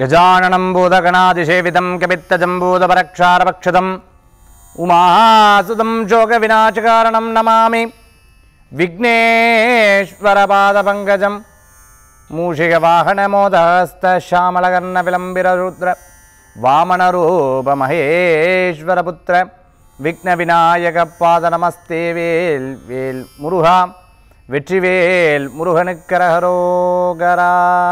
गजाननं भूतगणातिसेवितं कपित्तजम्बूतपरक्षारपक्षतम् उमासुतं शोकविनाशकारणं नमामि विघ्नेश्वरपादपङ्कजं मूषिकवाहनमोदहस्तश्यामलकर्णविलम्बिररुद्र वामनरूपमहेश्वरपुत्र விக்னவிநாயகப்பாத வேல் வேல் முருகா வெற்றிவேல் முருகனுக்கரகரோகரா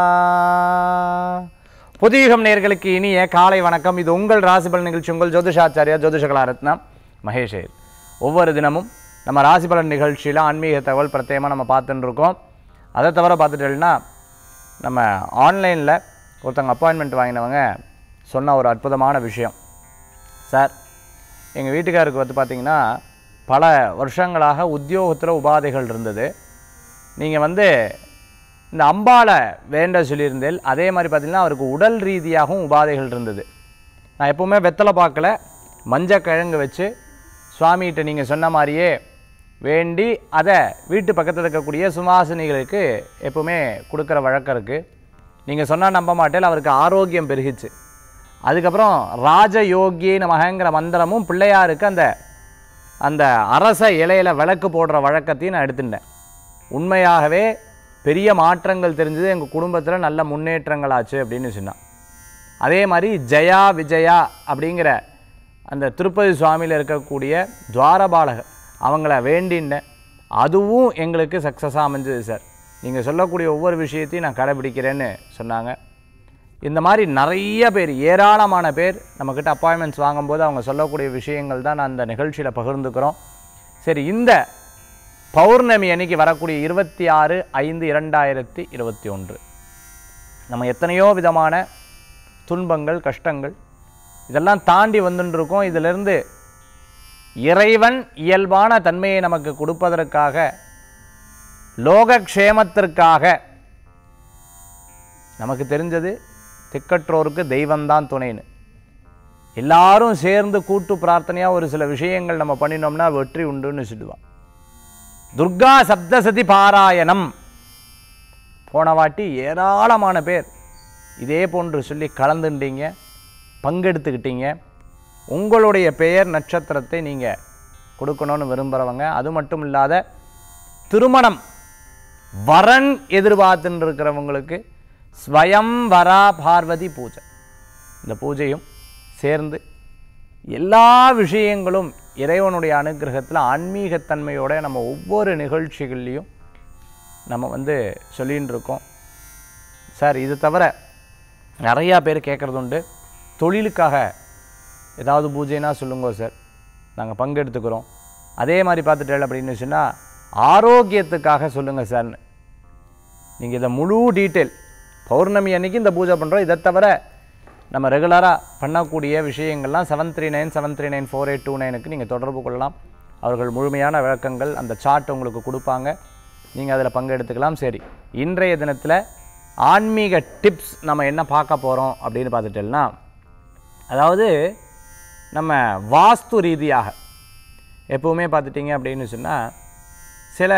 புதியுகம் நேர்களுக்கு இனிய காலை வணக்கம் இது உங்கள் ராசிபலன் நிகழ்ச்சி உங்கள் ஜோதிஷாச்சாரியா ஜோதிஷகலாரத்னா மகேஷேர் ஒவ்வொரு தினமும் நம்ம ராசிபலன் நிகழ்ச்சியில் ஆன்மீக தகவல் பிரத்யேகமாக நம்ம பார்த்துட்டு இருக்கோம் அதை தவிர பார்த்துட்டோம்னா நம்ம ஆன்லைனில் ஒருத்தவங்க அப்பாயின்மெண்ட் வாங்கினவங்க சொன்ன ஒரு அற்புதமான விஷயம் சார் எங்கள் வீட்டுக்காருக்கு வந்து பார்த்திங்கன்னா பல வருஷங்களாக உத்தியோகத்தில் உபாதைகள் இருந்தது நீங்கள் வந்து இந்த அம்பாளை வேண்ட சொல்லியிருந்தேன் அதே மாதிரி பார்த்திங்கன்னா அவருக்கு உடல் ரீதியாகவும் உபாதைகள் இருந்தது நான் எப்போவுமே வெத்தலை பாக்கில் மஞ்சள் கிழங்கு வச்சு சுவாமிகிட்ட நீங்கள் சொன்ன மாதிரியே வேண்டி அதை வீட்டு பக்கத்தில் இருக்கக்கூடிய சுவாசினிகளுக்கு எப்போவுமே கொடுக்குற வழக்கம் இருக்குது நீங்கள் சொன்னால் நம்ப மாட்டேன் அவருக்கு ஆரோக்கியம் பெருகிச்சு அதுக்கப்புறம் ராஜயோகியே நமகங்கிற மந்திரமும் பிள்ளையாருக்கு அந்த அந்த அரச இலையில விளக்கு போடுற வழக்கத்தையும் நான் எடுத்துட்டேன் உண்மையாகவே பெரிய மாற்றங்கள் தெரிஞ்சது எங்கள் குடும்பத்தில் நல்ல முன்னேற்றங்கள் ஆச்சு அப்படின்னு சொன்னான் அதே மாதிரி ஜெயா விஜயா அப்படிங்கிற அந்த திருப்பதி சுவாமியில் இருக்கக்கூடிய துவாரபாலகர் அவங்கள வேண்டின்னேன் அதுவும் எங்களுக்கு சக்ஸஸாக அமைஞ்சது சார் நீங்கள் சொல்லக்கூடிய ஒவ்வொரு விஷயத்தையும் நான் கடைபிடிக்கிறேன்னு சொன்னாங்க இந்த மாதிரி நிறைய பேர் ஏராளமான பேர் நம்மக்கிட்ட அப்பாயின்மெண்ட்ஸ் வாங்கும்போது அவங்க சொல்லக்கூடிய விஷயங்கள் தான் நான் அந்த நிகழ்ச்சியில் பகிர்ந்துக்கிறோம் சரி இந்த பௌர்ணமி அன்னைக்கு வரக்கூடிய இருபத்தி ஆறு ஐந்து இரண்டாயிரத்தி இருபத்தி ஒன்று நம்ம எத்தனையோ விதமான துன்பங்கள் கஷ்டங்கள் இதெல்லாம் தாண்டி வந்துட்டு இருக்கோம் இதிலிருந்து இறைவன் இயல்பான தன்மையை நமக்கு கொடுப்பதற்காக லோகக்ஷேமத்திற்காக நமக்கு தெரிஞ்சது திக்கற்றோருக்கு தெய்வம்தான் துணைன்னு எல்லாரும் சேர்ந்து கூட்டு பிரார்த்தனையாக ஒரு சில விஷயங்கள் நம்ம பண்ணினோம்னா வெற்றி உண்டுன்னு சொல்லுவான் துர்கா சப்தசதி பாராயணம் போன வாட்டி ஏராளமான பேர் இதே போன்று சொல்லி கலந்துட்டீங்க பங்கெடுத்துக்கிட்டீங்க உங்களுடைய பெயர் நட்சத்திரத்தை நீங்கள் கொடுக்கணும்னு விரும்புகிறவங்க அது மட்டும் இல்லாத திருமணம் வரன் எதிர்பார்த்துன்னு இருக்கிறவங்களுக்கு ஸ்வயம் வரா பார்வதி பூஜை இந்த பூஜையும் சேர்ந்து எல்லா விஷயங்களும் இறைவனுடைய அனுகிரகத்தில் ஆன்மீகத்தன்மையோட நம்ம ஒவ்வொரு நிகழ்ச்சிகள்லையும் நம்ம வந்து சொல்லின்னு இருக்கோம் சார் இது தவிர நிறையா பேர் கேட்குறது உண்டு தொழிலுக்காக ஏதாவது பூஜைனா சொல்லுங்க சார் நாங்கள் பங்கெடுத்துக்கிறோம் அதே மாதிரி பார்த்துட்டேன் அப்படின்னு சொன்னால் ஆரோக்கியத்துக்காக சொல்லுங்கள் சார்னு நீங்கள் இதை முழு டீட்டெயில் பௌர்ணமி அன்னைக்கு இந்த பூஜை பண்ணுறோம் இதை தவிர நம்ம ரெகுலராக பண்ணக்கூடிய விஷயங்கள்லாம் seven three nine seven three nine four eight two நைனுக்கு நீங்கள் தொடர்பு கொள்ளலாம் அவர்கள் முழுமையான விளக்கங்கள் அந்த சார்ட் உங்களுக்கு கொடுப்பாங்க நீங்கள் அதில் பங்கெடுத்துக்கலாம் சரி இன்றைய தினத்தில் ஆன்மீக டிப்ஸ் நம்ம என்ன பார்க்க போகிறோம் அப்படின்னு பார்த்துட்டோம்னா அதாவது நம்ம வாஸ்து ரீதியாக எப்போவுமே பார்த்துட்டிங்க அப்படின்னு சொன்னால் சில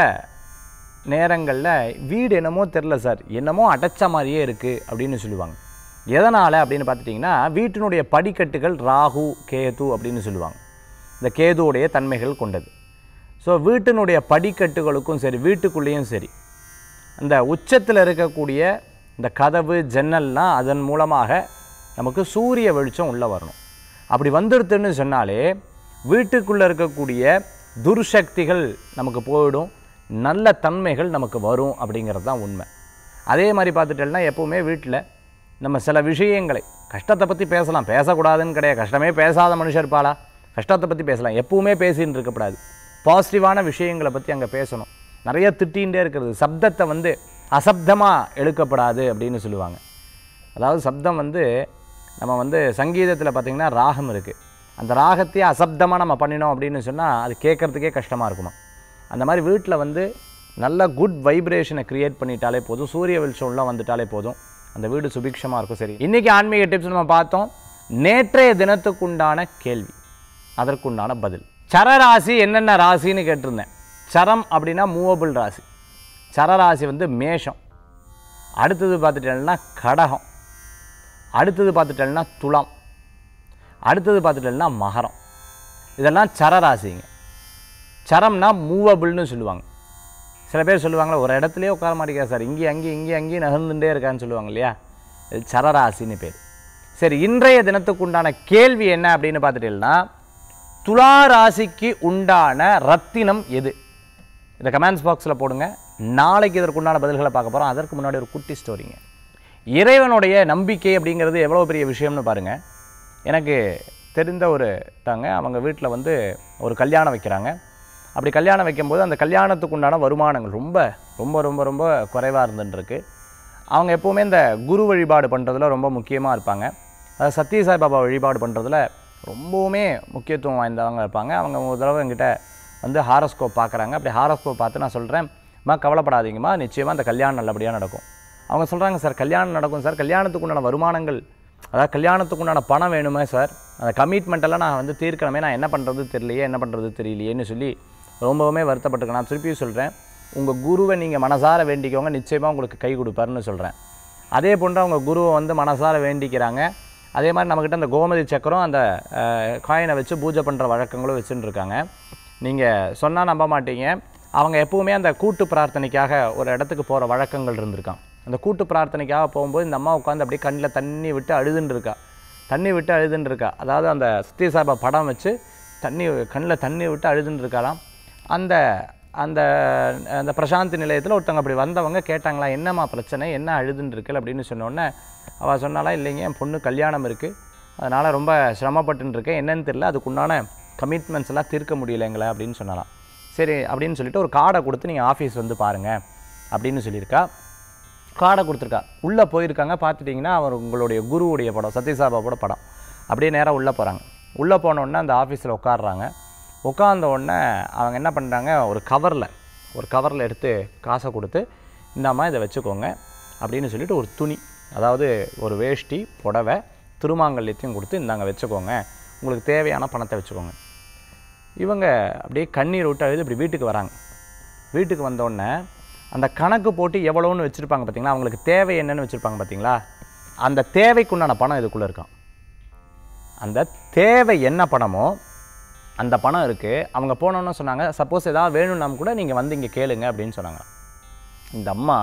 நேரங்களில் வீடு என்னமோ தெரில சார் என்னமோ அடைச்ச மாதிரியே இருக்குது அப்படின்னு சொல்லுவாங்க எதனால் அப்படின்னு பார்த்துட்டிங்கன்னா வீட்டினுடைய படிக்கட்டுகள் ராகு கேது அப்படின்னு சொல்லுவாங்க இந்த கேதுவுடைய தன்மைகள் கொண்டது ஸோ வீட்டினுடைய படிக்கட்டுகளுக்கும் சரி வீட்டுக்குள்ளேயும் சரி அந்த உச்சத்தில் இருக்கக்கூடிய இந்த கதவு ஜன்னல்லாம் அதன் மூலமாக நமக்கு சூரிய வெளிச்சம் உள்ளே வரணும் அப்படி வந்துடுத்துன்னு சொன்னாலே வீட்டுக்குள்ளே இருக்கக்கூடிய துர்சக்திகள் நமக்கு போயிடும் நல்ல தன்மைகள் நமக்கு வரும் அப்படிங்கிறது தான் உண்மை அதே மாதிரி பார்த்துட்டோம்னா எப்போவுமே வீட்டில் நம்ம சில விஷயங்களை கஷ்டத்தை பற்றி பேசலாம் பேசக்கூடாதுன்னு கிடையாது கஷ்டமே பேசாத மனுஷர் இருப்பாளா கஷ்டத்தை பற்றி பேசலாம் எப்பவுமே பேசின்னு இருக்கக்கூடாது பாசிட்டிவான விஷயங்களை பற்றி அங்கே பேசணும் நிறைய திட்டிகிட்டே இருக்கிறது சப்தத்தை வந்து அசப்தமாக எழுக்கப்படாது அப்படின்னு சொல்லுவாங்க அதாவது சப்தம் வந்து நம்ம வந்து சங்கீதத்தில் பார்த்திங்கன்னா ராகம் இருக்குது அந்த ராகத்தையே அசப்தமாக நம்ம பண்ணினோம் அப்படின்னு சொன்னால் அது கேட்குறதுக்கே கஷ்டமாக இருக்குமா அந்த மாதிரி வீட்டில் வந்து நல்ல குட் வைப்ரேஷனை க்ரியேட் பண்ணிட்டாலே போதும் சூரிய வெளிச்சம் உள்ள வந்துட்டாலே போதும் அந்த வீடு சுபிக்ஷமாக இருக்கும் சரி இன்றைக்கி ஆன்மீக டிப்ஸ் நம்ம பார்த்தோம் நேற்றைய தினத்துக்குண்டான கேள்வி அதற்குண்டான பதில் சரராசி என்னென்ன ராசின்னு கேட்டிருந்தேன் சரம் அப்படின்னா மூவபிள் ராசி சரராசி வந்து மேஷம் அடுத்தது பார்த்துட்டேன்னா கடகம் அடுத்தது பார்த்துட்டேன்னா துலாம் அடுத்தது பார்த்துட்டேன்னா மகரம் இதெல்லாம் சரராசிங்க சரம்னா மூவபிள்னு சொல்லுவாங்க சில பேர் சொல்லுவாங்களா ஒரு இடத்துலயே உட்கார மாட்டேங்கிறா சார் இங்கேயும் அங்கேயும் இங்கேயும் அங்கேயும் நகர்ந்துட்டே இருக்கான்னு சொல்லுவாங்க இல்லையா இது சரராசின்னு பேர் சரி இன்றைய தினத்துக்கு உண்டான கேள்வி என்ன அப்படின்னு பார்த்துட்டீங்கன்னா துலா ராசிக்கு உண்டான ரத்தினம் எது இந்த கமெண்ட்ஸ் பாக்ஸில் போடுங்க நாளைக்கு இதற்குண்டான பதில்களை பார்க்க போகிறோம் அதற்கு முன்னாடி ஒரு குட்டி ஸ்டோரிங்க இறைவனுடைய நம்பிக்கை அப்படிங்கிறது எவ்வளோ பெரிய விஷயம்னு பாருங்கள் எனக்கு தெரிந்த ஒரு தாங்க அவங்க வீட்டில் வந்து ஒரு கல்யாணம் வைக்கிறாங்க அப்படி கல்யாணம் வைக்கும்போது அந்த கல்யாணத்துக்கு உண்டான வருமானங்கள் ரொம்ப ரொம்ப ரொம்ப ரொம்ப குறைவாக இருந்துருக்கு அவங்க எப்போவுமே இந்த குரு வழிபாடு பண்ணுறதுல ரொம்ப முக்கியமாக இருப்பாங்க அதாவது சத்யசாய் பாபா வழிபாடு பண்ணுறதுல ரொம்பவுமே முக்கியத்துவம் வாய்ந்தவங்க இருப்பாங்க அவங்க ஒரு தடவை என்கிட்ட வந்து ஹாரோஸ்கோப் பார்க்குறாங்க அப்படி ஹாரோஸ்கோப் பார்த்து நான் சொல்கிறேன் அம்மா கவலைப்படாதீங்கம்மா நிச்சயமாக அந்த கல்யாணம் நல்லபடியாக நடக்கும் அவங்க சொல்கிறாங்க சார் கல்யாணம் நடக்கும் சார் கல்யாணத்துக்கு உண்டான வருமானங்கள் அதாவது கல்யாணத்துக்கு உண்டான பணம் வேணுமே சார் அந்த கமிட்மெண்ட் எல்லாம் நான் வந்து தீர்க்கணுமே நான் என்ன பண்ணுறது தெரியலையே என்ன பண்ணுறது தெரியலையேன்னு சொல்லி ரொம்பவுமே வருத்தப்பட்டிருக்கேன் நான் திருப்பியும் சொல்கிறேன் உங்கள் குருவை நீங்கள் மனசார வேண்டிக்கோங்க நிச்சயமாக உங்களுக்கு கை கொடுப்பாருன்னு சொல்கிறேன் அதே போன்று அவங்க குருவை வந்து மனசார வேண்டிக்கிறாங்க அதே மாதிரி நம்மக்கிட்ட அந்த கோமதி சக்கரம் அந்த காயினை வச்சு பூஜை பண்ணுற வழக்கங்களும் வச்சுன்னு இருக்காங்க நீங்கள் சொன்னால் நம்ப மாட்டீங்க அவங்க எப்பவுமே அந்த கூட்டு பிரார்த்தனைக்காக ஒரு இடத்துக்கு போகிற வழக்கங்கள் இருந்திருக்கான் அந்த கூட்டு பிரார்த்தனைக்காக போகும்போது இந்த அம்மா உட்காந்து அப்படியே கண்ணில் தண்ணி விட்டு அழுதுன்னு இருக்கா தண்ணி விட்டு அழுதுன்னு இருக்கா அதாவது அந்த சத்யசாபா படம் வச்சு தண்ணி கண்ணில் தண்ணி விட்டு அழுதுன்னு இருக்காளாம் அந்த அந்த அந்த பிரசாந்தி நிலையத்தில் ஒருத்தவங்க அப்படி வந்தவங்க கேட்டாங்களா என்னம்மா பிரச்சனை என்ன அழுதுன்னு இருக்கல் அப்படின்னு சொன்னோடனே அவள் சொன்னாலாம் இல்லைங்க என் பொண்ணு கல்யாணம் இருக்குது அதனால் ரொம்ப சிரமப்பட்டுன்னு இருக்கேன் என்னன்னு தெரியல அதுக்குண்டான கமிட்மெண்ட்ஸ் எல்லாம் தீர்க்க முடியலைங்களே அப்படின்னு சொன்னாலாம் சரி அப்படின்னு சொல்லிட்டு ஒரு கார்டை கொடுத்து நீங்கள் ஆஃபீஸ் வந்து பாருங்கள் அப்படின்னு சொல்லியிருக்கா கார்டை கொடுத்துருக்கா உள்ளே போயிருக்காங்க பார்த்துட்டிங்கன்னா அவர் உங்களுடைய குருவுடைய படம் சத்யசாபாவோட படம் அப்படியே நேராக உள்ளே போகிறாங்க உள்ளே போனோடனே அந்த ஆஃபீஸில் உட்காடுறாங்க உட்கார்ந்த உடனே அவங்க என்ன பண்ணுறாங்க ஒரு கவரில் ஒரு கவரில் எடுத்து காசை கொடுத்து இந்தாம்மா இதை வச்சுக்கோங்க அப்படின்னு சொல்லிட்டு ஒரு துணி அதாவது ஒரு வேஷ்டி புடவை திருமாங்கல்யத்தையும் கொடுத்து இந்தாங்க வச்சுக்கோங்க உங்களுக்கு தேவையான பணத்தை வச்சுக்கோங்க இவங்க அப்படியே கண்ணீர் விட்டு அழுது இப்படி வீட்டுக்கு வராங்க வீட்டுக்கு வந்தோடனே அந்த கணக்கு போட்டு எவ்வளோன்னு வச்சுருப்பாங்க பார்த்தீங்களா அவங்களுக்கு தேவை என்னன்னு வச்சுருப்பாங்க பார்த்தீங்களா அந்த தேவைக்குண்டான பணம் இதுக்குள்ளே இருக்கான் அந்த தேவை என்ன பணமோ அந்த பணம் இருக்குது அவங்க போனோன்னு சொன்னாங்க சப்போஸ் ஏதாவது வேணும்னா கூட நீங்கள் வந்து இங்கே கேளுங்க அப்படின்னு சொன்னாங்க இந்த அம்மா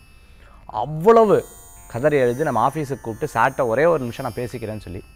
அவ்வளவு கதறி எழுதி நம்ம ஆஃபீஸுக்கு கூப்பிட்டு சார்ட்ட ஒரே ஒரு நிமிஷம் நான் பேசிக்கிறேன்னு சொல்லி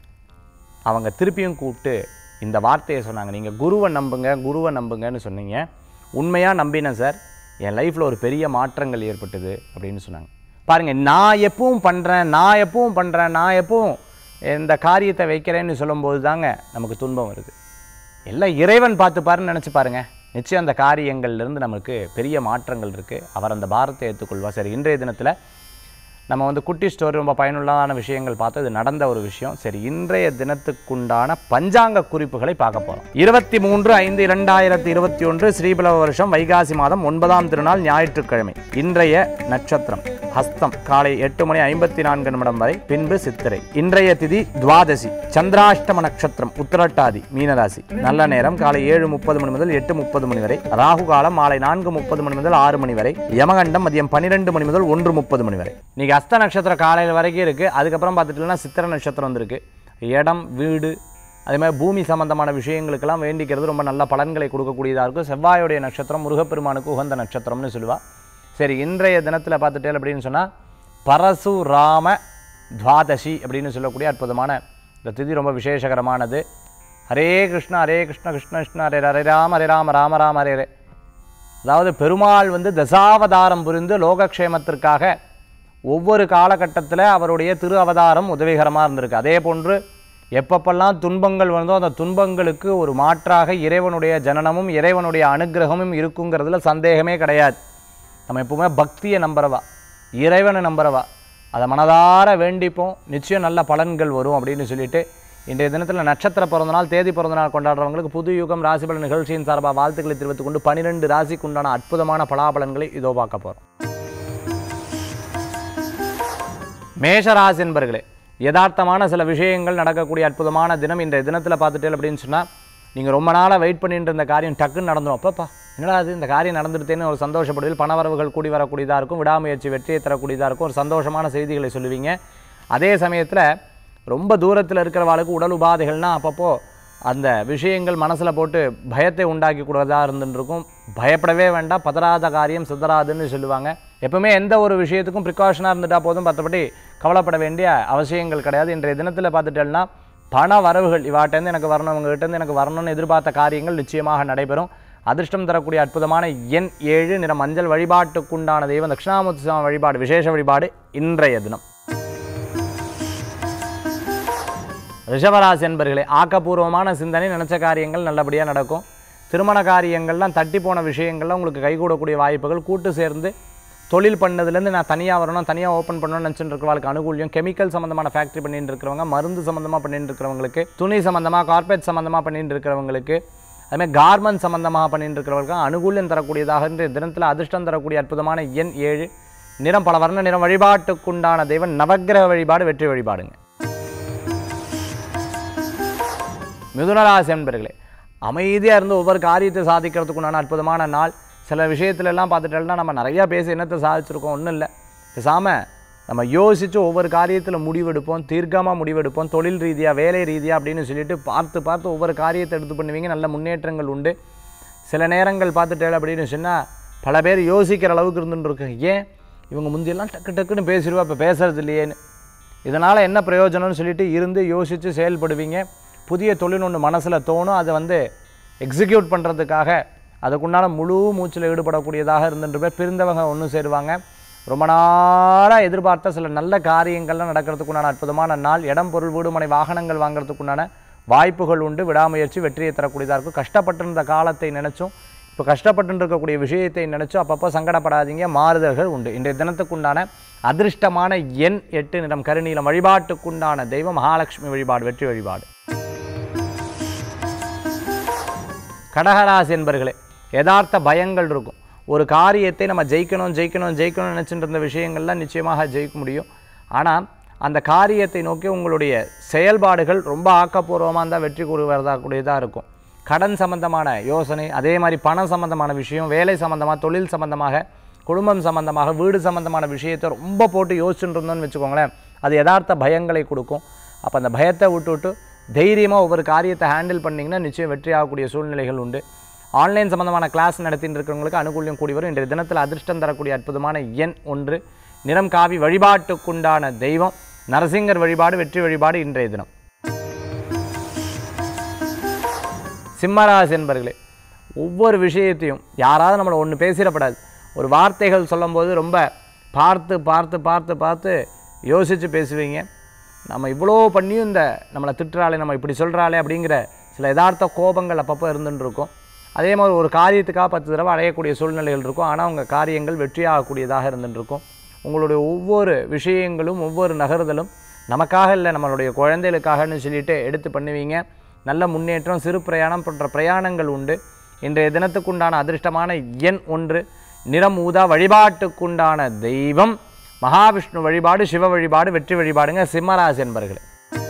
அவங்க திருப்பியும் கூப்பிட்டு இந்த வார்த்தையை சொன்னாங்க நீங்கள் குருவை நம்புங்க குருவை நம்புங்கன்னு சொன்னீங்க உண்மையாக நம்பினேன் சார் என் லைஃப்பில் ஒரு பெரிய மாற்றங்கள் ஏற்பட்டது அப்படின்னு சொன்னாங்க பாருங்கள் நான் எப்பவும் பண்ணுறேன் நான் எப்பவும் பண்ணுறேன் நான் எப்பவும் இந்த காரியத்தை வைக்கிறேன்னு சொல்லும்போது தாங்க நமக்கு துன்பம் வருது எல்லாம் இறைவன் பார்த்துப்பாருன்னு நினச்சி பாருங்க நிச்சயம் அந்த காரியங்கள்லேருந்து நமக்கு பெரிய மாற்றங்கள் இருக்குது அவர் அந்த பாரத்தை ஏற்றுக்கொள்வார் சரி இன்றைய தினத்தில் நம்ம வந்து குட்டி ஸ்டோரி ரொம்ப பயனுள்ளதான விஷயங்கள் பார்த்து இது நடந்த ஒரு விஷயம் சரி இன்றைய தினத்துக்குண்டான பஞ்சாங்க குறிப்புகளை பார்க்க போகிறோம் இருபத்தி மூன்று ஐந்து இரண்டாயிரத்தி இருபத்தி ஒன்று ஸ்ரீபலவ வருஷம் வைகாசி மாதம் ஒன்பதாம் திருநாள் ஞாயிற்றுக்கிழமை இன்றைய நட்சத்திரம் ஹஸ்தம் காலை எட்டு மணி ஐம்பத்தி நான்கு நிமிடம் வரை பின்பு சித்திரை இன்றைய திதி துவாதசி சந்திராஷ்டம நட்சத்திரம் உத்திரட்டாதி மீனராசி நல்ல நேரம் காலை ஏழு முப்பது மணி முதல் எட்டு முப்பது மணி வரை ராகு காலம் மாலை நான்கு முப்பது மணி முதல் ஆறு மணி வரை யமகண்டம் மதியம் பன்னிரெண்டு மணி முதல் ஒன்று முப்பது மணி வரை இன்னைக்கு அஸ்த நட்சத்திரம் காலையில் வரைக்கும் இருக்குது அதுக்கப்புறம் பார்த்துட்டீங்கன்னா சித்திர நட்சத்திரம் வந்திருக்கு இடம் வீடு அதே மாதிரி பூமி சம்பந்தமான விஷயங்களுக்கெல்லாம் வேண்டிக்கிறது ரொம்ப நல்ல பலன்களை கொடுக்கக்கூடியதாக இருக்கும் செவ்வாயுடைய நட்சத்திரம் முருகப்பெருமானுக்கு உகந்த நட்சத்திரம்னு சொல்லுவா சரி இன்றைய தினத்தில் பார்த்துட்டேன் அப்படின்னு சொன்னால் பரசுராம துவாதசி அப்படின்னு சொல்லக்கூடிய அற்புதமான இந்த திதி ரொம்ப விசேஷகரமானது ஹரே கிருஷ்ணா ஹரே கிருஷ்ண கிருஷ்ண கிருஷ்ண ஹரே ஹரே ராம ஹரே ராம ராம ராம ஹரே ஹரே அதாவது பெருமாள் வந்து தசாவதாரம் புரிந்து லோகக்ஷேமத்திற்காக ஒவ்வொரு காலகட்டத்தில் அவருடைய திரு அவதாரம் உதவிகரமாக இருந்திருக்கு அதே போன்று எப்பப்பெல்லாம் துன்பங்கள் வந்தோ அந்த துன்பங்களுக்கு ஒரு மாற்றாக இறைவனுடைய ஜனனமும் இறைவனுடைய அனுக்கிரகமும் இருக்குங்கிறதுல சந்தேகமே கிடையாது நம்ம எப்பவுமே பக்தியை நம்புறவா இறைவனை நம்புறவா அதை மனதார வேண்டிப்போம் நிச்சயம் நல்ல பலன்கள் வரும் அப்படின்னு சொல்லிட்டு இன்றைய தினத்தில் நட்சத்திர பிறந்தநாள் தேதி பிறந்தநாள் கொண்டாடுறவங்களுக்கு புது யுகம் ராசிபலன் நிகழ்ச்சியின் சார்பாக வாழ்த்துக்களை தெரிவித்துக் கொண்டு பன்னிரெண்டு ராசிக்கு உண்டான அற்புதமான பலாபலன்களை இதோ பார்க்க போகிறோம் மேஷராசி என்பர்களே யதார்த்தமான சில விஷயங்கள் நடக்கக்கூடிய அற்புதமான தினம் இன்றைய தினத்தில் பார்த்துட்டே அப்படின்னு சொன்னால் நீங்கள் ரொம்ப நாளாக வெயிட் பண்ணிட்டு இருந்த காரியம் டக்குன்னு நடந்துடும் அப்பப்பா என்னடா அது இந்த காரியம் நடந்துருத்தேன்னு ஒரு சந்தோஷப்படுவதில் பணவரவுகள் கூடி வரக்கூடியதாக இருக்கும் விடாமுயற்சி வெற்றியை தரக்கூடியதாக இருக்கும் ஒரு சந்தோஷமான செய்திகளை சொல்லுவீங்க அதே சமயத்தில் ரொம்ப தூரத்தில் இருக்கிறவாளுக்கு உடல் உபாதைகள்னால் அப்பப்போ அந்த விஷயங்கள் மனசில் போட்டு பயத்தை உண்டாக்கி கூடதா இருந்துருக்கும் பயப்படவே வேண்டாம் பதறாத காரியம் சிதறாதுன்னு சொல்லுவாங்க எப்பவுமே எந்த ஒரு விஷயத்துக்கும் ப்ரிகாஷனாக இருந்துட்டா போதும் மற்றபடி கவலைப்பட வேண்டிய அவசியங்கள் கிடையாது இன்றைய தினத்தில் பார்த்துட்டேன்னா பண வரவுகள் இவாட்டேருந்து எனக்கு வரணும் இவங்ககிட்டேருந்து எனக்கு வரணும்னு எதிர்பார்த்த காரியங்கள் நிச்சயமாக நடைபெறும் அதிர்ஷ்டம் தரக்கூடிய அற்புதமான எண் ஏழு நிற மஞ்சள் வழிபாட்டுக்குண்டான தெய்வம் தட்சிணாமூர்த்தி சுவாமி வழிபாடு விசேஷ வழிபாடு இன்றைய தினம் ரிஷபராசி என்பர்களே ஆக்கப்பூர்வமான சிந்தனை நினச்ச காரியங்கள் நல்லபடியாக நடக்கும் திருமண காரியங்கள்லாம் தட்டி போன விஷயங்கள்லாம் உங்களுக்கு கைகூடக்கூடிய வாய்ப்புகள் கூட்டு சேர்ந்து தொழில் பண்ணதுலேருந்து நான் தனியாக வரணும் தனியாக ஓப்பன் பண்ணணும்னு நினச்சிட்டு இருக்கிறவங்களுக்கு அனுகூல்யம் கெமிக்கல் சம்மந்தமான ஃபேக்ட்ரி பண்ணிட்டு இருக்கிறவங்க மருந்து சம்மந்தமாக பண்ணிட்டு இருக்கிறவங்களுக்கு துணி சம்மந்தமாக கார்பரேட் சம்மந்தமாக பண்ணிட்டு இருக்கிறவங்களுக்கு அதுமாதிரி கார்மெண்ட் சம்மந்தமாக பண்ணிட்டு இருக்கிறவங்களுக்கு அனுகூல்யம் தரக்கூடியதாக இன்றைய தினத்தில் அதிர்ஷ்டம் தரக்கூடிய அற்புதமான எண் ஏழு நிறம் பல வர்ண நிறம் வழிபாட்டுக்குண்டான தெய்வம் நவக்கிரக வழிபாடு வெற்றி வழிபாடுங்க மிதுனராசி என்பர்களே அமைதியாக இருந்து ஒவ்வொரு காரியத்தை சாதிக்கிறதுக்கு உண்டான அற்புதமான நாள் சில விஷயத்துல எல்லாம் பார்த்துட்டோம்னா நம்ம நிறையா பேசி என்னத்தை சாதிச்சிருக்கோம் ஒன்றும் இல்லை பேசாமல் நம்ம யோசித்து ஒவ்வொரு காரியத்தில் முடிவெடுப்போம் தீர்க்கமாக முடிவெடுப்போம் தொழில் ரீதியாக வேலை ரீதியாக அப்படின்னு சொல்லிட்டு பார்த்து பார்த்து ஒவ்வொரு காரியத்தை எடுத்து பண்ணுவீங்க நல்ல முன்னேற்றங்கள் உண்டு சில நேரங்கள் பார்த்துட்டேன் அப்படின்னு சொன்னால் பல பேர் யோசிக்கிற அளவுக்கு இருந்துட்டு இருக்கு ஏன் இவங்க முந்தியெல்லாம் டக்கு டக்குன்னு பேசிடுவா இப்போ பேசுறது இல்லையேன்னு இதனால் என்ன பிரயோஜனம்னு சொல்லிட்டு இருந்து யோசித்து செயல்படுவீங்க புதிய தொழில் ஒன்று மனசில் தோணும் அதை வந்து எக்ஸிக்யூட் பண்ணுறதுக்காக அதுக்குண்டான முழு மூச்சில் ஈடுபடக்கூடியதாக இருந்துட்டு பேர் பிரிந்தவங்க ஒன்று சேருவாங்க ரொம்ப நாளாக எதிர்பார்த்த சில நல்ல காரியங்கள்லாம் நடக்கிறதுக்குண்டான அற்புதமான நாள் இடம் பொருள் வீடு மனை வாகனங்கள் வாங்குறதுக்குண்டான வாய்ப்புகள் உண்டு விடாமுயற்சி வெற்றியை தரக்கூடியதாக இருக்கும் கஷ்டப்பட்டிருந்த காலத்தை நினச்சும் இப்போ கஷ்டப்பட்டு இருக்கக்கூடிய விஷயத்தை நினச்சும் அப்பப்போ சங்கடப்படாதீங்க மாறுதல்கள் உண்டு இன்றைய தினத்துக்குண்டான அதிர்ஷ்டமான எண் எட்டு நிறம் கருநீலம் வழிபாட்டுக்குண்டான தெய்வம் மகாலட்சுமி வழிபாடு வெற்றி வழிபாடு கடகராசி என்பர்களே யதார்த்த பயங்கள் இருக்கும் ஒரு காரியத்தை நம்ம ஜெயிக்கணும் ஜெயிக்கணும் ஜெயிக்கணும்னு நினச்சிட்டு இருந்த விஷயங்கள்லாம் நிச்சயமாக ஜெயிக்க முடியும் ஆனால் அந்த காரியத்தை நோக்கி உங்களுடைய செயல்பாடுகள் ரொம்ப ஆக்கப்பூர்வமாக இருந்தால் வெற்றி கூறுவதாக்கூடியதாக இருக்கும் கடன் சம்பந்தமான யோசனை அதே மாதிரி பணம் சம்பந்தமான விஷயம் வேலை சம்பந்தமாக தொழில் சம்பந்தமாக குடும்பம் சம்பந்தமாக வீடு சம்பந்தமான விஷயத்தை ரொம்ப போட்டு யோசிச்சுட்டு இருந்தோம்னு வச்சுக்கோங்களேன் அது யதார்த்த பயங்களை கொடுக்கும் அப்போ அந்த பயத்தை விட்டு விட்டு தைரியமாக ஒவ்வொரு காரியத்தை ஹேண்டில் பண்ணிங்கன்னா நிச்சயம் வெற்றி ஆகக்கூடிய சூழ்நிலைகள் உண்டு ஆன்லைன் சம்பந்தமான கிளாஸ் நடத்திட்டு இருக்கிறவங்களுக்கு அனுகூல்யம் கூடி வரும் இன்றைய தினத்தில் அதிர்ஷ்டம் தரக்கூடிய அற்புதமான எண் ஒன்று நிறம் காவி வழிபாட்டுக்குண்டான தெய்வம் நரசிங்கர் வழிபாடு வெற்றி வழிபாடு இன்றைய தினம் சிம்மராசி என்பர்களே ஒவ்வொரு விஷயத்தையும் யாராவது நம்மளை ஒன்று பேசிடப்படாது ஒரு வார்த்தைகள் சொல்லும்போது ரொம்ப பார்த்து பார்த்து பார்த்து பார்த்து யோசித்து பேசுவீங்க நம்ம இவ்வளோ பண்ணியும் இந்த நம்மளை திட்டுறாளே நம்ம இப்படி சொல்கிறாளே அப்படிங்கிற சில யதார்த்த கோபங்கள் அப்பப்போ இருந்துட்டு இருக்கும் அதே மாதிரி ஒரு காரியத்துக்காக பத்து தடவை அடையக்கூடிய சூழ்நிலைகள் இருக்கும் ஆனால் உங்கள் காரியங்கள் வெற்றியாகக்கூடியதாக இருந்துட்டு இருக்கும் உங்களுடைய ஒவ்வொரு விஷயங்களும் ஒவ்வொரு நகருதலும் நமக்காக இல்லை நம்மளுடைய குழந்தைகளுக்காகன்னு சொல்லிட்டு எடுத்து பண்ணுவீங்க நல்ல முன்னேற்றம் சிறு பிரயாணம் போன்ற பிரயாணங்கள் உண்டு இன்றைய தினத்துக்குண்டான அதிர்ஷ்டமான எண் ஒன்று நிறம் ஊதா வழிபாட்டுக்குண்டான தெய்வம் மகாவிஷ்ணு வழிபாடு சிவ வழிபாடு வெற்றி வழிபாடுங்க சிம்மராசி என்பர்களே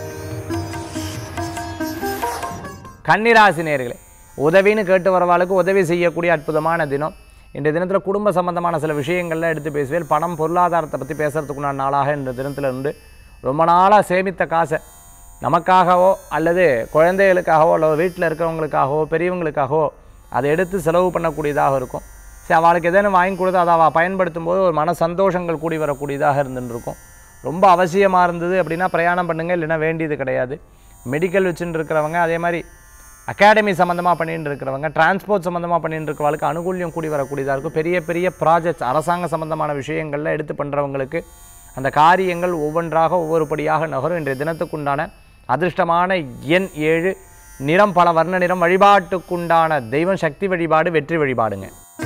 கன்னிராசி நேர்களே உதவின்னு கேட்டு வரவாளுக்கு உதவி செய்யக்கூடிய அற்புதமான தினம் இன்றைய தினத்தில் குடும்ப சம்பந்தமான சில விஷயங்கள்லாம் எடுத்து பேசுவேன் பணம் பொருளாதாரத்தை பற்றி பேசுறதுக்குண்டான நாளாக இந்த தினத்தில் இருந்து ரொம்ப நாளாக சேமித்த காசை நமக்காகவோ அல்லது குழந்தைகளுக்காகவோ அல்லது வீட்டில் இருக்கிறவங்களுக்காகவோ பெரியவங்களுக்காகவோ அதை எடுத்து செலவு பண்ணக்கூடியதாக இருக்கும் சரி அவளுக்கு எதேனும் வாங்கி கொடுத்து அதை அவள் பயன்படுத்தும் போது ஒரு மன சந்தோஷங்கள் கூடி வரக்கூடியதாக இருந்துட்டு இருக்கும் ரொம்ப அவசியமாக இருந்தது அப்படின்னா பிரயாணம் பண்ணுங்க இல்லைன்னா வேண்டியது கிடையாது மெடிக்கல் வச்சுட்டு இருக்கிறவங்க அதே மாதிரி அகாடமி சம்மந்தமாக பண்ணிட்டு இருக்கிறவங்க டிரான்ஸ்போர்ட் சம்மந்தமாக பண்ணிட்டு இருக்கிறவங்களுக்கு அனுகூல்யம் கூடி வரக்கூடியதாக இருக்கும் பெரிய பெரிய ப்ராஜெக்ட்ஸ் அரசாங்க சம்மந்தமான விஷயங்கள்ல எடுத்து பண்ணுறவங்களுக்கு அந்த காரியங்கள் ஒவ்வொன்றாக ஒவ்வொரு படியாக நகரும் இன்றைய தினத்துக்குண்டான அதிர்ஷ்டமான எண் ஏழு நிறம் பல வர்ண நிறம் வழிபாட்டுக்குண்டான தெய்வம் சக்தி வழிபாடு வெற்றி வழிபாடுங்க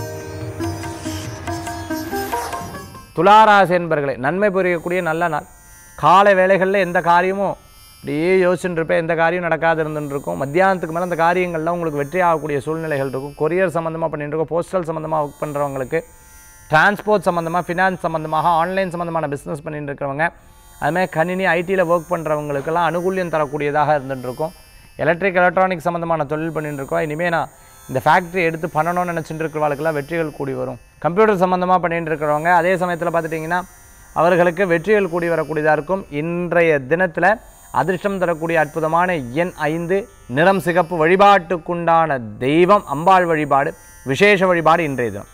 துளாராசி என்பர்களே நன்மை புரியக்கூடிய நல்ல நாள் காலை வேளைகளில் எந்த காரியமும் அப்படியே யோசிச்சுட்டு இருப்பேன் எந்த காரியம் நடக்காது இருந்துட்டு இருக்கும் மத்தியானத்துக்கு மேலே அந்த காரியங்கள்லாம் உங்களுக்கு வெற்றி ஆகக்கூடிய சூழ்நிலைகள் இருக்கும் கொரியர் சம்மந்தமாக பண்ணிட்டு இருக்கோம் போஸ்டல் சம்மந்தமாக ஒர்க் பண்ணுறவங்களுக்கு டிரான்ஸ்போர்ட் சம்மந்தமாக ஃபினான்ஸ் சம்மந்தமாக ஆன்லைன் சம்மந்தமான பிஸ்னஸ் பண்ணிட்டு இருக்கிறவங்க அதுமாதிரி கணினி ஐடியில் ஒர்க் பண்ணுறவங்களுக்கெல்லாம் அனுகூல்யம் தரக்கூடியதாக இருந்துட்டு இருக்கும் எலக்ட்ரிக் எலக்ட்ரானிக் சம்மந்தமான தொழில் பண்ணிட்டு இருக்கோம் இனிமேல் நான் இந்த ஃபேக்ட்ரி எடுத்து பண்ணணும்னு நினச்சிட்டு இருக்கிறவங்களுக்கெல்லாம் வெற்றிகள் கூடி வரும் கம்ப்யூட்டர் சம்மந்தமாக பண்ணிட்டு இருக்கிறவங்க அதே சமயத்தில் பார்த்துட்டிங்கன்னா அவர்களுக்கு வெற்றிகள் கூடி வரக்கூடியதாக இருக்கும் இன்றைய தினத்தில் அதிர்ஷ்டம் தரக்கூடிய அற்புதமான எண் ஐந்து நிறம் சிகப்பு வழிபாட்டுக்குண்டான தெய்வம் அம்பாள் வழிபாடு விசேஷ வழிபாடு இன்றைய தினம்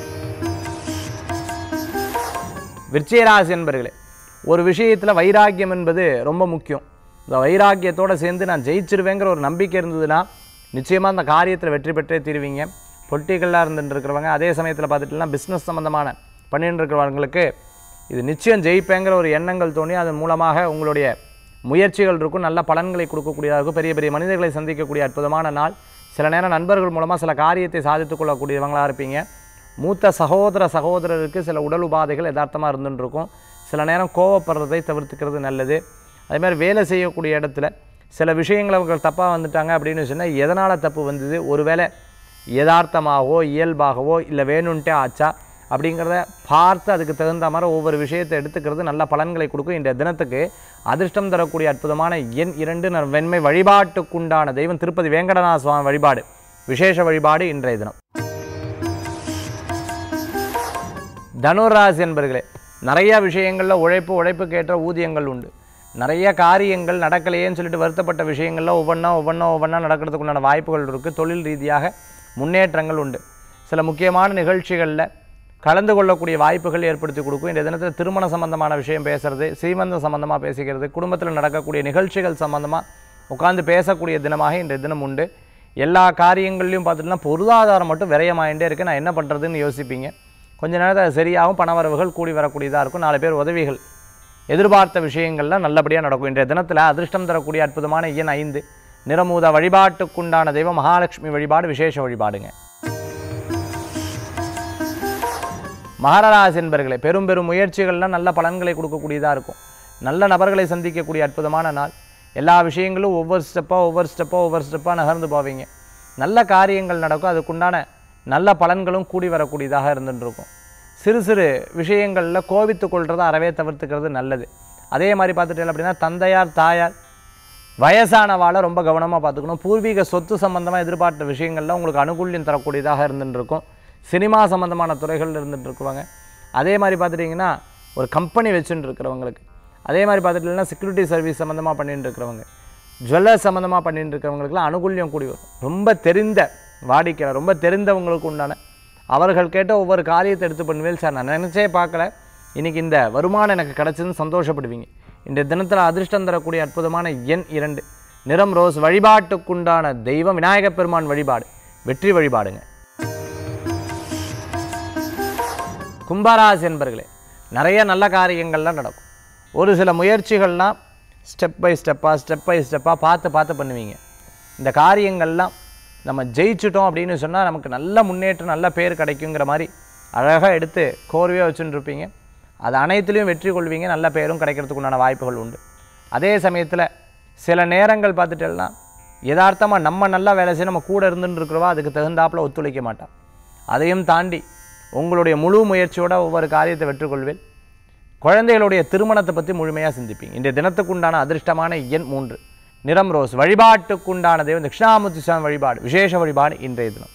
விருச்சிகராசி என்பர்களே ஒரு விஷயத்தில் வைராக்கியம் என்பது ரொம்ப முக்கியம் இந்த வைராக்கியத்தோடு சேர்ந்து நான் ஜெயிச்சிருவேங்கிற ஒரு நம்பிக்கை இருந்ததுன்னா நிச்சயமாக அந்த காரியத்தில் வெற்றி பெற்றே தீருவீங்க பொலிட்டிக்கலாக இருந்துட்டு இருக்கிறவங்க அதே சமயத்தில் பார்த்துட்டுலாம் பிஸ்னஸ் சம்மந்தமான பண்ணிட்டு இருக்கிறவங்களுக்கு இது நிச்சயம் ஜெயிப்பேங்கிற ஒரு எண்ணங்கள் தோணி அதன் மூலமாக உங்களுடைய முயற்சிகள் இருக்கும் நல்ல பலன்களை கொடுக்கக்கூடியதாக இருக்கும் பெரிய பெரிய மனிதர்களை சந்திக்கக்கூடிய அற்புதமான நாள் சில நேரம் நண்பர்கள் மூலமாக சில காரியத்தை சாதித்துக் கொள்ளக்கூடியவங்களாக இருப்பீங்க மூத்த சகோதர சகோதரருக்கு சில உடல் உபாதைகள் யதார்த்தமாக இருந்துட்டு இருக்கும் சில நேரம் கோவப்படுறதை தவிர்த்துக்கிறது நல்லது அதே மாதிரி வேலை செய்யக்கூடிய இடத்துல சில விஷயங்கள் அவங்க தப்பாக வந்துட்டாங்க அப்படின்னு சொன்னால் எதனால் தப்பு வந்தது ஒருவேளை யதார்த்தமாகவோ இயல்பாகவோ இல்லை வேணும்ன்ட்டே ஆச்சா அப்படிங்கிறத பார்த்து அதுக்கு தகுந்த மாதிரி ஒவ்வொரு விஷயத்தை எடுத்துக்கிறது நல்ல பலன்களை கொடுக்கும் இந்த தினத்துக்கு அதிர்ஷ்டம் தரக்கூடிய அற்புதமான எண் இரண்டு ந- வெண்மை வழிபாட்டுக்குண்டான தெய்வம் திருப்பதி வேங்கடநாத சுவாமி வழிபாடு விசேஷ வழிபாடு இன்றைய தினம் தனுராசி என்பர்களே நிறைய விஷயங்களில் உழைப்பு உழைப்புக்கு ஏற்ற ஊதியங்கள் உண்டு நிறைய காரியங்கள் நடக்கலையேன்னு சொல்லிட்டு வருத்தப்பட்ட விஷயங்களில் ஒவ்வொன்றா ஒவ்வொன்றா ஒவ்வொன்றா நடக்கிறதுக்கு உண்டான வாய்ப்புகள் இருக்குது தொழில் ரீதியாக முன்னேற்றங்கள் உண்டு சில முக்கியமான நிகழ்ச்சிகளில் கலந்து கொள்ளக்கூடிய வாய்ப்புகள் ஏற்படுத்தி கொடுக்கும் இந்த தினத்தில் திருமண சம்பந்தமான விஷயம் பேசுறது சீமந்தம் சம்பந்தமாக பேசிக்கிறது குடும்பத்தில் நடக்கக்கூடிய நிகழ்ச்சிகள் சம்பந்தமாக உட்கார்ந்து பேசக்கூடிய தினமாக இன்றைய தினம் உண்டு எல்லா காரியங்கள்லையும் பார்த்துட்டுனா பொருளாதாரம் மட்டும் விரயமாயிட்டே இருக்கு நான் என்ன பண்ணுறதுன்னு யோசிப்பீங்க கொஞ்ச நேரத்தில் அது சரியாகும் பணவரவுகள் கூடி வரக்கூடியதாக இருக்கும் நாலு பேர் உதவிகள் எதிர்பார்த்த விஷயங்கள்லாம் நல்லபடியாக நடக்கும் இன்றைய தினத்தில் அதிர்ஷ்டம் தரக்கூடிய அற்புதமான எண் ஐந்து நிறமூத வழிபாட்டுக்குண்டான தெய்வம் மகாலட்சுமி வழிபாடு விசேஷ வழிபாடுங்க மகராசி என்பர்களே பெரும் பெரும் முயற்சிகள்லாம் நல்ல பலன்களை கொடுக்கக்கூடியதாக இருக்கும் நல்ல நபர்களை சந்திக்கக்கூடிய அற்புதமான நாள் எல்லா விஷயங்களும் ஒவ்வொரு ஸ்டெப்பாக ஒவ்வொரு ஸ்டெப்பாக ஒவ்வொரு ஸ்டெப்பாக நகர்ந்து போவீங்க நல்ல காரியங்கள் நடக்கும் அதுக்குண்டான நல்ல பலன்களும் கூடி வரக்கூடியதாக இருந்துட்டு இருக்கும் சிறு சிறு விஷயங்களில் கோபித்து கொள்றதை அறவே தவிர்த்துக்கிறது நல்லது அதே மாதிரி பார்த்துட்டேன் அப்படின்னா தந்தையார் தாயார் வயசானவாளை ரொம்ப கவனமாக பார்த்துக்கணும் பூர்வீக சொத்து சம்பந்தமாக எதிர்பார்த்த விஷயங்கள்ல உங்களுக்கு அனுகூல்யம் தரக்கூடியதாக இருந்துட்டு இருக்கும் சினிமா சம்பந்தமான துறைகள் இருந்துட்டு இருக்குவாங்க அதே மாதிரி பார்த்துட்டிங்கன்னா ஒரு கம்பெனி வச்சுட்டு இருக்கிறவங்களுக்கு அதே மாதிரி பார்த்துட்டிங்கன்னா செக்யூரிட்டி சர்வீஸ் சம்மந்தமாக பண்ணிட்டு இருக்கிறவங்க ஜுவல்லர்ஸ் சம்மந்தமாக பண்ணிட்டு இருக்கிறவங்களுக்குலாம் அனுகூல்யம் கூடி வரும் ரொம்ப தெரிந்த வாடிக்கையாளர் ரொம்ப தெரிந்தவங்களுக்கு உண்டான அவர்கள் கேட்ட ஒவ்வொரு காரியத்தை எடுத்து பண்ணுவேன் சார் நான் நினச்சே பார்க்கல இன்னைக்கு இந்த வருமானம் எனக்கு கிடச்சதுன்னு சந்தோஷப்படுவீங்க இந்த தினத்தில் அதிர்ஷ்டம் தரக்கூடிய அற்புதமான எண் இரண்டு நிறம் ரோஸ் வழிபாட்டுக்குண்டான தெய்வம் விநாயகப் பெருமான் வழிபாடு வெற்றி வழிபாடுங்க கும்பராசி என்பர்களே நிறைய நல்ல காரியங்கள்லாம் நடக்கும் ஒரு சில முயற்சிகள்லாம் ஸ்டெப் பை ஸ்டெப்பாக ஸ்டெப் பை ஸ்டெப்பாக பார்த்து பார்த்து பண்ணுவீங்க இந்த காரியங்கள்லாம் நம்ம ஜெயிச்சிட்டோம் அப்படின்னு சொன்னால் நமக்கு நல்ல முன்னேற்றம் நல்ல பேர் கிடைக்குங்கிற மாதிரி அழகாக எடுத்து கோர்வையாக வச்சுட்டு இருப்பீங்க அது அனைத்துலேயும் வெற்றி கொள்வீங்க நல்ல பேரும் கிடைக்கிறதுக்கு உண்டான வாய்ப்புகள் உண்டு அதே சமயத்தில் சில நேரங்கள் பார்த்துட்டேன்னா யதார்த்தமாக நம்ம நல்லா வேலை செய்ய நம்ம கூட இருந்துட்டு இருக்கிறவா அதுக்கு தகுந்தாப்புல ஒத்துழைக்க மாட்டான் அதையும் தாண்டி உங்களுடைய முழு முயற்சியோட ஒவ்வொரு காரியத்தை வெற்றிக்கொள்வேன் குழந்தைகளுடைய திருமணத்தை பற்றி முழுமையாக சிந்திப்பீங்க இந்த தினத்துக்குண்டான அதிர்ஷ்டமான எண் மூன்று நிறம் ரோஸ் வழிபாட்டுக்குண்டான தெய்வம் தட்சிணாமூர்த்தி சுவாமி வழிபாடு விசேஷ வழிபாடு இன்றைய தினம்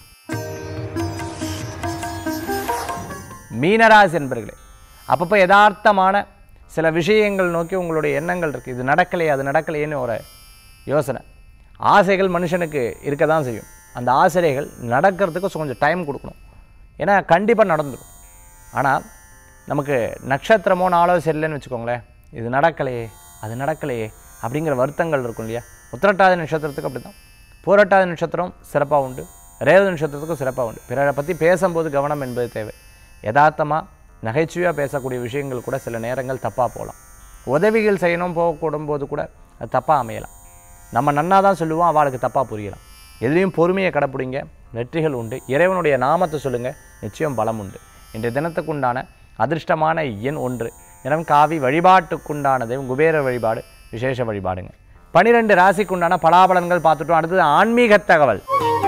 மீனராசி என்பர்களே அப்பப்போ யதார்த்தமான சில விஷயங்கள் நோக்கி உங்களுடைய எண்ணங்கள் இருக்குது இது நடக்கலையே அது நடக்கலையேன்னு ஒரு யோசனை ஆசைகள் மனுஷனுக்கு இருக்க தான் செய்யும் அந்த ஆசைகள் நடக்கிறதுக்கு கொஞ்சம் டைம் கொடுக்கணும் ஏன்னா கண்டிப்பாக நடந்துடும் ஆனால் நமக்கு நட்சத்திரமோ நாளோ சரியில்லைன்னு வச்சுக்கோங்களேன் இது நடக்கலையே அது நடக்கலையே அப்படிங்கிற வருத்தங்கள் இருக்கும் இல்லையா உத்திரட்டாதி நட்சத்திரத்துக்கு அப்படி தான் பூரட்டாதி நட்சத்திரம் சிறப்பாக உண்டு ரேவதி நட்சத்திரத்துக்கும் சிறப்பாக உண்டு பிறரை பற்றி பேசும்போது கவனம் என்பது தேவை யதார்த்தமாக நகைச்சுவையாக பேசக்கூடிய விஷயங்கள் கூட சில நேரங்கள் தப்பாக போகலாம் உதவிகள் செய்யணும் போகக்கூடும் போது கூட அது தப்பாக அமையலாம் நம்ம நன்னா தான் சொல்லுவோம் அவளுக்கு தப்பாக புரியலாம் எதுலேயும் பொறுமையை கடைப்பிடிங்க வெற்றிகள் உண்டு இறைவனுடைய நாமத்தை சொல்லுங்கள் நிச்சயம் பலம் உண்டு இன்றைய தினத்துக்குண்டான அதிர்ஷ்டமான எண் ஒன்று நிறம் காவி வழிபாட்டுக்குண்டான தெய்வம் குபேர வழிபாடு விசேஷ வழிபாடுங்க பனிரெண்டு ராசிக்குண்டான பலாபலன்கள் பார்த்துட்டோம் அடுத்தது ஆன்மீக தகவல்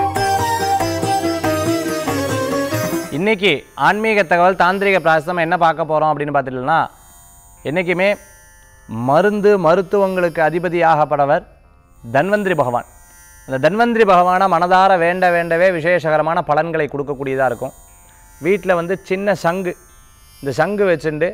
இன்னைக்கு ஆன்மீக தகவல் தாந்திரிக பிராசம் என்ன பார்க்க போகிறோம் அப்படின்னு பார்த்துட்டோம்னா என்றைக்குமே மருந்து மருத்துவங்களுக்கு அதிபதியாகப்படவர் தன்வந்திரி பகவான் அந்த தன்வந்திரி பகவானை மனதார வேண்ட வேண்டவே விசேஷகரமான பலன்களை கொடுக்கக்கூடியதாக இருக்கும் வீட்டில் வந்து சின்ன சங்கு இந்த சங்கு வச்சுண்டு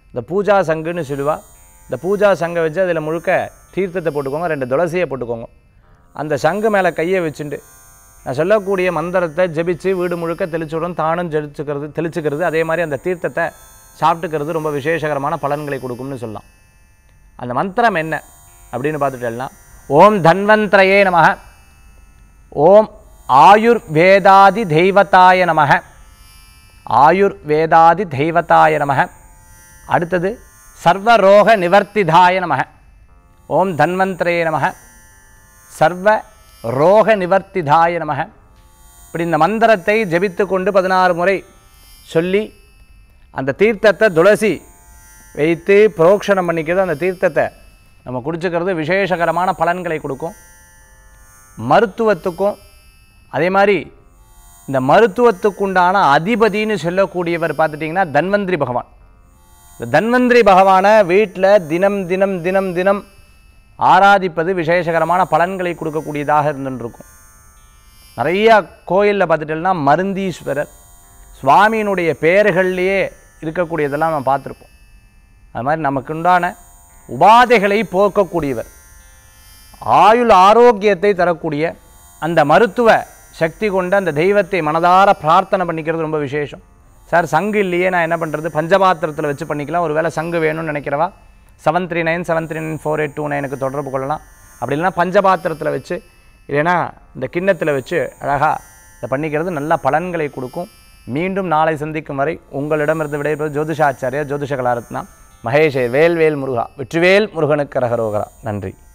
இந்த பூஜா சங்குன்னு சொல்லுவா இந்த பூஜா சங்கை வச்சு அதில் முழுக்க தீர்த்தத்தை போட்டுக்கோங்க ரெண்டு துளசியை போட்டுக்கோங்க அந்த சங்கு மேலே கையை வச்சுட்டு நான் சொல்லக்கூடிய மந்திரத்தை ஜெபிச்சு வீடு முழுக்க தெளிச்சுடன் தானும் ஜெலிச்சுக்கிறது தெளிச்சுக்கிறது அதே மாதிரி அந்த தீர்த்தத்தை சாப்பிட்டுக்கிறது ரொம்ப விசேஷகரமான பலன்களை கொடுக்கும்னு சொல்லலாம் அந்த மந்திரம் என்ன அப்படின்னு பார்த்துட்டேன்னா ஓம் தன்வந்திரயே நமக ஓம் ஆயுர் வேதாதி தெய்வத்தாய நமக ஆயுர் வேதாதி தெய்வத்தாய நமக அடுத்தது சர்வரோக நிவர்த்திதாய நமக ஓம் தன்வந்திரயே நமக சர்வ ரோக நிவர்த்திதாய நமக இப்படி இந்த மந்திரத்தை ஜெபித்து கொண்டு பதினாறு முறை சொல்லி அந்த தீர்த்தத்தை துளசி வைத்து புரோக்ஷணம் பண்ணிக்கிறது அந்த தீர்த்தத்தை நம்ம குடிச்சுக்கிறது விசேஷகரமான பலன்களை கொடுக்கும் மருத்துவத்துக்கும் அதே மாதிரி இந்த மருத்துவத்துக்குண்டான அதிபதின்னு சொல்லக்கூடியவர் பார்த்துட்டிங்கன்னா தன்வந்திரி பகவான் இந்த தன்வந்திரி பகவானை வீட்டில் தினம் தினம் தினம் தினம் ஆராதிப்பது விசேஷகரமான பலன்களை கொடுக்கக்கூடியதாக இருந்துருக்கும் நிறையா கோயிலில் பார்த்துட்டோம்னா மருந்தீஸ்வரர் சுவாமியினுடைய பெயர்கள்லேயே இருக்கக்கூடியதெல்லாம் நம்ம பார்த்துருப்போம் அது மாதிரி நமக்கு உண்டான உபாதைகளை போக்கக்கூடியவர் ஆயுள் ஆரோக்கியத்தை தரக்கூடிய அந்த மருத்துவ சக்தி கொண்ட அந்த தெய்வத்தை மனதார பிரார்த்தனை பண்ணிக்கிறது ரொம்ப விசேஷம் சார் சங்கு இல்லையே நான் என்ன பண்ணுறது பஞ்சபாத்திரத்தில் வச்சு பண்ணிக்கலாம் ஒரு வேளை சங்கு வேணும்னு நினைக்கிறவா seven three nine seven three nine four eight two நைனுக்கு தொடர்பு கொள்ளலாம் அப்படி இல்லைன்னா பஞ்சபாத்திரத்தில் வச்சு இல்லைன்னா இந்த கிண்ணத்தில் வச்சு அழகாக இதை பண்ணிக்கிறது நல்ல பலன்களை கொடுக்கும் மீண்டும் நாளை சந்திக்கும் வரை உங்களிடமிருந்து விடைபெறுவது ஜோதிஷாச்சாரியா ஜோதிஷ கலாரத்னா மகேஷே வேல்வேல் முருகா வெற்றிவேல் முருகனுக்கு ரகரோகரா நன்றி